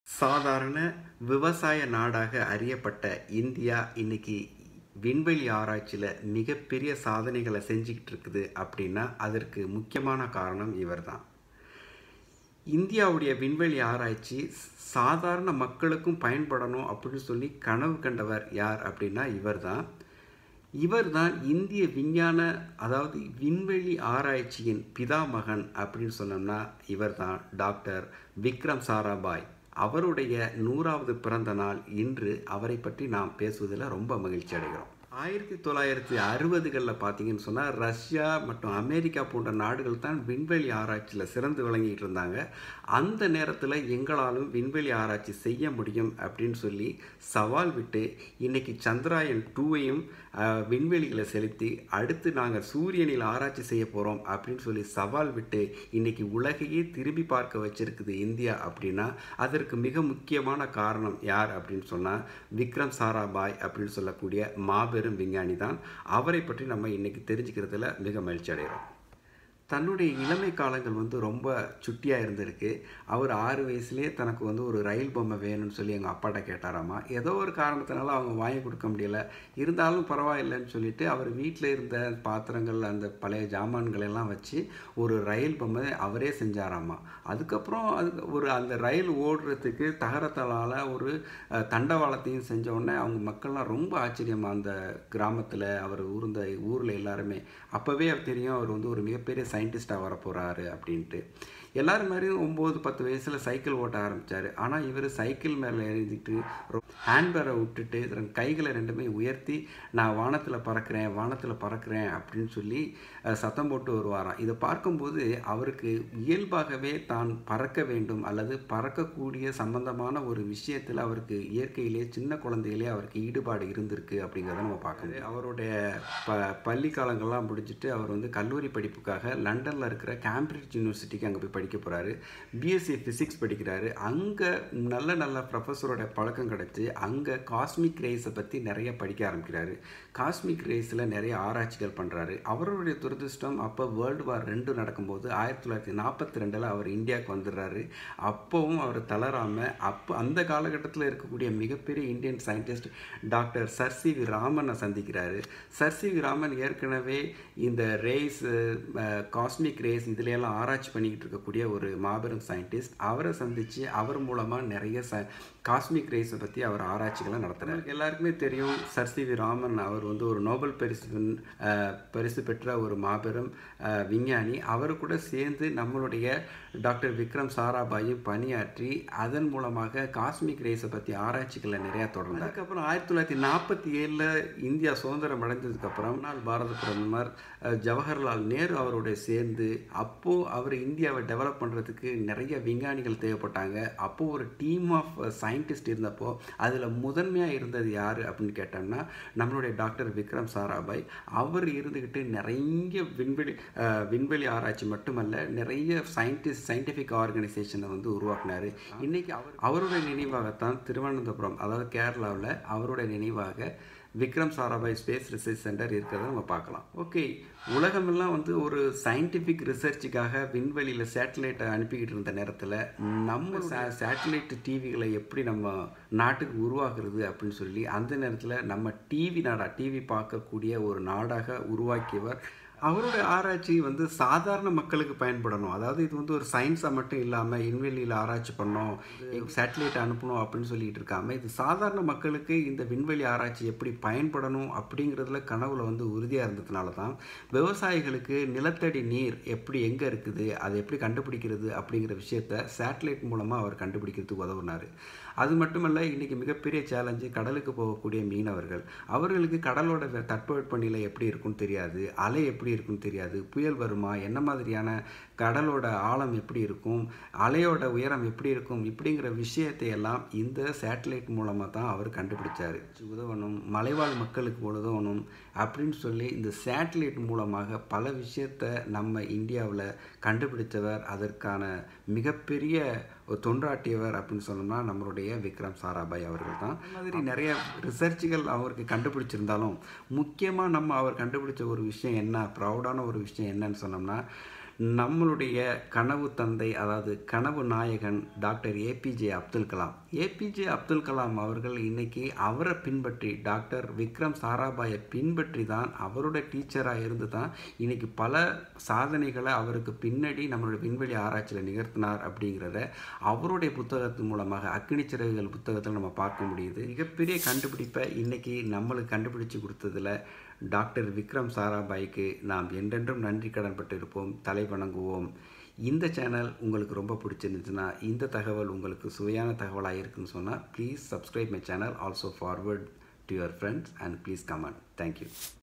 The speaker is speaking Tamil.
சாதாரண விவசாய நாடாக அறியப்பட்ட இந்தியா இன்னைக்கு விண்வெளி ஆராய்ச்சியில் மிகப்பெரிய சாதனைகளை செஞ்சுக்கிட்டு இருக்குது அப்படின்னா அதற்கு முக்கியமான காரணம் இவர்தான் இந்தியாவுடைய விண்வெளி ஆராய்ச்சி சாதாரண மக்களுக்கும் பயன்படணும் அப்படின்னு சொல்லி கனவு கண்டவர் யார் அப்படின்னா இவர்தான் இவர்தான் இந்திய விஞ்ஞான அதாவது விண்வெளி ஆராய்ச்சியின் பிதாமகன் அப்படின்னு சொன்னோம்னா இவர்தான் டாக்டர் விக்ரம் சாராபாய் அவருடைய நூறாவது பிறந்த நாள் இன்று அவரை பற்றி நாம் பேசுவதில் ரொம்ப மகிழ்ச்சி அடைகிறோம் ஆயிரத்தி தொள்ளாயிரத்தி அறுபதுகளில் பார்த்தீங்கன்னு சொன்னால் ரஷ்யா மற்றும் அமெரிக்கா போன்ற நாடுகள் தான் விண்வெளி ஆராய்ச்சியில் சிறந்து விளங்கிட்டு இருந்தாங்க அந்த நேரத்தில் எங்களாலும் விண்வெளி ஆராய்ச்சி செய்ய முடியும் அப்படின்னு சொல்லி சவால் விட்டு இன்னைக்கு சந்திராயன் டூவையும் விண்வெளிகளை செலுத்தி அடுத்து நாங்கள் சூரியனில் ஆராய்ச்சி செய்ய போகிறோம் அப்படின்னு சொல்லி சவால் விட்டு இன்னைக்கு உலகையே திரும்பி பார்க்க வச்சிருக்குது இந்தியா அப்படின்னா அதற்கு மிக முக்கியமான காரணம் யார் அப்படின்னு சொன்னால் விக்ரம் சாராபாய் அப்படின்னு சொல்லக்கூடிய மாபெரும் விஞ்ஞானி தான் அவரை பற்றி நம்ம இன்னைக்கு தெரிஞ்சுக்கிறதுல மிக மகிழ்ச்சி அடைகிறோம் தன்னுடைய இளமை காலங்கள் வந்து ரொம்ப சுட்டியாக இருந்திருக்கு அவர் ஆறு வயசுலேயே தனக்கு வந்து ஒரு ரயில் பொம்மை வேணும்னு சொல்லி எங்கள் அப்பாட்ட கேட்டாராமா ஏதோ ஒரு காரணத்தினால அவங்க வாங்கி கொடுக்க முடியல இருந்தாலும் பரவாயில்லைன்னு சொல்லிட்டு அவர் வீட்டில் இருந்த பாத்திரங்கள் அந்த பழைய ஜாமான்கள் எல்லாம் வச்சு ஒரு ரயில் பொம்மை அவரே செஞ்சாராமா அதுக்கப்புறம் அது ஒரு அந்த ரயில் ஓடுறதுக்கு தகரத்தாலால் ஒரு தண்டவாளத்தையும் செஞ்ச உடனே அவங்க மக்கள்லாம் ரொம்ப ஆச்சரியமாக அந்த கிராமத்தில் அவர் ஊர்ந்த ஊரில் எல்லாருமே அப்போவே தெரியும் அவர் வந்து ஒரு மிகப்பெரிய சயின்டிஸ்டாக வரப்போகிறாரு அப்படின்ட்டு எல்லாரும் மாதிரியும் ஒம்பது பத்து வயசில் சைக்கிள் ஓட்ட ஆரம்பித்தார் ஆனால் இவர் சைக்கிள் மேலே எழுதிட்டு ஹேண்ட்பேரை விட்டுட்டு தன் கைகளை ரெண்டுமே உயர்த்தி நான் வானத்தில் பறக்கிறேன் வானத்தில் பறக்கிறேன் அப்படின்னு சொல்லி சத்தம் போட்டு வருவாராம் இதை பார்க்கும்போது அவருக்கு இயல்பாகவே தான் பறக்க வேண்டும் அல்லது பறக்கக்கூடிய சம்பந்தமான ஒரு விஷயத்தில் அவருக்கு இயற்கையிலே சின்ன குழந்தையிலே அவருக்கு ஈடுபாடு இருந்திருக்கு அப்படிங்கிறத நம்ம பார்க்கணும் அவருடைய ப பள்ளி காலங்கள்லாம் முடிச்சுட்டு அவர் வந்து கல்லூரி படிப்புக்காக லண்டனில் இருக்கிற கேம்பிரிட்ஜ் யூனிவர்சிட்டிக்கு அங்கே போய் படிக்க போகிறாரு பிஎஸ்சி ஃபிசிக்ஸ் படிக்கிறாரு அங்கே நல்ல நல்ல ப்ரொஃபஸரோட பழக்கம் கிடச்சி அங்கே காஸ்மிக் ரேஸை பற்றி நிறைய படிக்க ஆரம்பிக்கிறாரு காஸ்மிக் ரேஸில் நிறைய ஆராய்ச்சிகள் பண்ணுறாரு அவருடைய துரதிருஷ்டம் அப்போ வேர்ல்டு வார் ரெண்டு நடக்கும்போது ஆயிரத்தி தொள்ளாயிரத்தி நாற்பத்தி ரெண்டில் அவர் இந்தியாவுக்கு வந்துடுறாரு அப்போவும் அவர் தளராமல் அப்போ அந்த காலகட்டத்தில் இருக்கக்கூடிய மிகப்பெரிய Indian scientist doctor sir C V ராமனை சந்திக்கிறாரு சர் சி வி ராமன் ஏற்கனவே இந்த ரேஸ் காஸ்மிக் ரேஸ் இதுலையெல்லாம் ஆராய்ச்சி பண்ணிக்கிட்டு இருக்கக்கூடிய ஒரு மாபெரும் சயின்டிஸ்ட் அவரை சந்தித்து அவர் மூலமாக நிறைய ச காஸ்மிக் ரேஸை பற்றி அவர் ஆராய்ச்சிகளை நடத்துகிறார் எல்லாருக்குமே தெரியும் சர் சி வி ராமன் அவர் வந்து ஒரு நோபல் பரிசு பரிசு பெற்ற ஒரு மாபெரும் விஞ்ஞானி அவர் கூட சேர்ந்து நம்மளுடைய டாக்டர் விக்ரம் சாராபாயும் பணியாற்றி அதன் மூலமாக காஸ்மிக் ரேஸை பற்றி ஆராய்ச்சிகளை நிறையா தொடர்ந்தார் அதுக்கப்புறம் ஆயிரத்தி தொள்ளாயிரத்தி நாற்பத்தி ஏழில் இந்தியா சுதந்திரம் அடைஞ்சதுக்கப்புறம் நாள் பாரத பிரதமர் ஜவஹர்லால் நேரு அவருடைய சேர்ந்து அப்போது அவர் இந்தியாவை டெவலப் பண்ணுறதுக்கு நிறைய விஞ்ஞானிகள் தேவைப்பட்டாங்க அப்போது ஒரு டீம் ஆஃப் சயின்டிஸ்ட் இருந்தப்போ அதில் முதன்மையாக இருந்தது யார் அப்படின்னு கேட்டோம்னா நம்மளுடைய டாக்டர் விக்ரம் சாராபாய் அவர் இருந்துக்கிட்டு நிறைய விண்வெளி விண்வெளி ஆராய்ச்சி மட்டுமல்ல நிறைய சயின்டிஸ்ட் சயின்டிஃபிக் ஆர்கனைசேஷனை வந்து உருவாக்கினார் இன்றைக்கி அவர் அவருடைய நினைவாகத்தான் திருவனந்தபுரம் அதாவது கேரளாவில் அவருடைய நினைவாக Vikram Sarabhai space research centre இருக்கிறத நம்ம பார்க்கலாம் ஓகே உலகமெல்லாம் வந்து ஒரு சயின்டிஃபிக் ரிசர்ச்சுக்காக விண்வெளியில் சேட்டலைட்டை அனுப்பிக்கிட்டு இருந்த நேரத்தில் நம்ம சேட்டலைட் டிவிகளை எப்படி நம்ம நாட்டுக்கு உருவாக்குறது அப்படின்னு சொல்லி அந்த நேரத்தில் நம்ம டிவி நாடா டிவி பார்க்கக்கூடிய ஒரு நாடாக உருவாக்கியவர் அவருடைய ஆராய்ச்சி வந்து சாதாரண மக்களுக்கு பயன்படணும் அதாவது இது வந்து ஒரு சயின்ஸாக மட்டும் இல்லாமல் விண்வெளியில் ஆராய்ச்சி பண்ணோம் சேட்டலைட் அனுப்பணும் அப்படின்னு சொல்லிட்டு இருக்காம இது சாதாரண மக்களுக்கு இந்த விண்வெளி ஆராய்ச்சி எப்படி பயன்படணும் அப்படிங்கிறதுல கனவுல வந்து உறுதியாக இருந்ததுனால தான் விவசாயிகளுக்கு நிலத்தடி நீர் எப்படி எங்கே இருக்குது அதை எப்படி கண்டுபிடிக்கிறது அப்படிங்கிற விஷயத்த சேட்டலைட் மூலமாக அவர் கண்டுபிடிக்கிறதுக்கு உதவுனார் அது மட்டுமல்ல இன்றைக்கி மிகப்பெரிய சேலஞ்சு கடலுக்கு போகக்கூடிய மீனவர்கள் அவர்களுக்கு கடலோட தட்பவெப்பநிலை எப்படி இருக்குன்னு தெரியாது அலை எப்படி இருக்குன்னு தெரியாது புயல் வருமா என்ன மாதிரியான கடலோட ஆழம் எப்படி இருக்கும் அலையோட உயரம் எப்படி இருக்கும் இப்படிங்கிற விஷயத்தை எல்லாம் இந்த சேட்டலைட் மூலமாக தான் அவர் கண்டுபிடிச்சார் உதவணும் மலைவாழ் மக்களுக்கு உதவணும் அப்படின்னு சொல்லி இந்த சேட்டலைட் மூலமாக பல விஷயத்தை நம்ம இந்தியாவில் கண்டுபிடித்தவர் அதற்கான மிகப்பெரிய தொண்டாட்டியவர் அப்படின்னு சொன்னோம்னா நம்மளுடைய விக்ரம் சாராபாய் அவர்கள் தான் மாதிரி நிறைய ரிசர்ச்சுகள் அவருக்கு கண்டுபிடிச்சிருந்தாலும் முக்கியமாக நம்ம அவர் கண்டுபிடிச்ச ஒரு விஷயம் என்ன ப்ரௌடான ஒரு விஷயம் என்னன்னு சொன்னோம்னா நம்மளுடைய கனவு தந்தை அதாவது கனவு நாயகன் டாக்டர் ஏபிஜே அப்துல் கலாம் ஏபிஜே அப்துல் கலாம் அவர்கள் இன்னைக்கு அவரை பின்பற்றி டாக்டர் விக்ரம் சாராபாயை பின்பற்றி தான் அவரோட டீச்சராக இருந்து தான் இன்னைக்கு பல சாதனைகளை அவருக்கு பின்னாடி நம்மளுடைய விண்வெளி ஆராய்ச்சியில் நிகழ்த்தினார் அப்படிங்கிறத அவருடைய புத்தகத்தின் மூலமாக அக்னி சிறகுகள் புத்தகத்தில் நம்ம பார்க்க முடியுது மிகப்பெரிய கண்டுபிடிப்பை இன்னைக்கு நம்மளுக்கு கண்டுபிடிச்சு கொடுத்ததுல டாக்டர் விக்ரம் சாராபாய்க்கு நாம் என்றென்றும் நன்றி கடன்பட்டு இருப்போம் தலை வணங்குவோம் இந்த சேனல் உங்களுக்கு ரொம்ப பிடிச்சிருந்துச்சுன்னா இந்த தகவல் உங்களுக்கு சுவையான தகவலாக இருக்குன்னு சொன்னால் please subscribe my channel also forward to your friends and please comment thank you